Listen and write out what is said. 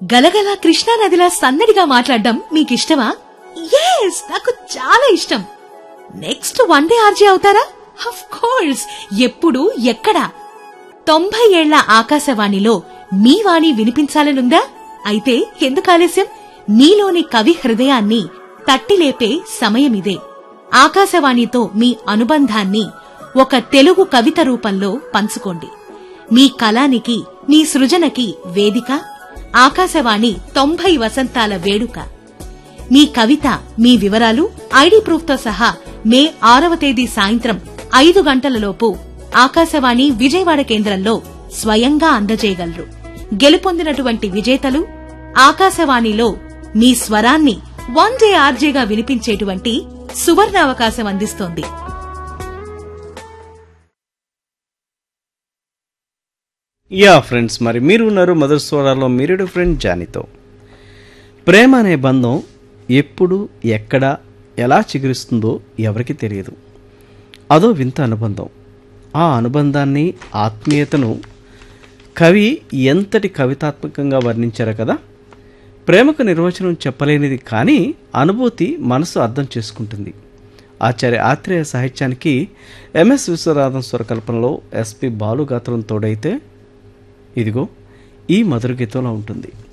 గలగల కృష్ణానదిలా సన్నడిగా మాట్లాడడం మీకిష్టమా ఎస్ నాకు చాలా ఇష్టం నెక్స్ట్ వన్ డే ఆర్జే అవుతారా అఫ్ కోర్స్ ఎప్పుడు ఎక్కడ తొంభై ఏళ్ల ఆకాశవాణిలో మీ వాణి వినిపించాలనుందా అయితే ఎందుకు ఆలస్యం మీలోని కవి హృదయాన్ని తట్టిలేపే సమయమిదే ఆకాశవాణితో మీ అనుబంధాన్ని ఒక తెలుగు కవిత రూపంలో పంచుకోండి మీ కళానికి మీ సృజనకి వేదిక ఆకాశవాణి తొంభై వసంతాల వేడుక మీ కవిత మీ వివరాలు ఐడి ప్రూఫ్తో సహా మే ఆరవ తేదీ సాయంత్రం ఐదు గంటలలోపు ఆకాశవాణి విజయవాడ కేంద్రంలో స్వయంగా అందజేయగలరు గెలుపొందినటువంటి విజేతలు ఆకాశవాణిలో మీ స్వరాన్ని వన్ డే ఆర్జేగా వినిపించేటువంటి సువర్ణ అవకాశం అందిస్తోంది యా ఫ్రెండ్స్ మరి మీరు ఉన్నారు మధుర స్వరాల్లో మీరుడు ఫ్రెండ్ జానీతో ప్రేమ అనే బంధం ఎప్పుడు ఎక్కడ ఎలా చిగురిస్తుందో ఎవరికి తెలియదు అదో వింత అనుబంధం ఆ అనుబంధాన్ని ఆత్మీయతను కవి ఎంతటి కవితాత్మకంగా వర్ణించారు కదా ప్రేమకు నిర్వచనం చెప్పలేనిది కానీ అనుభూతి మనసు అర్థం చేసుకుంటుంది ఆచార్య ఆత్రేయ సాహిత్యానికి ఎంఎస్ విశ్వనాథన్ స్వరకల్పనలో ఎస్పి బాలు గాత్రం తోడైతే ఇదిగో ఈ మధుర గీతంలో ఉంటుంది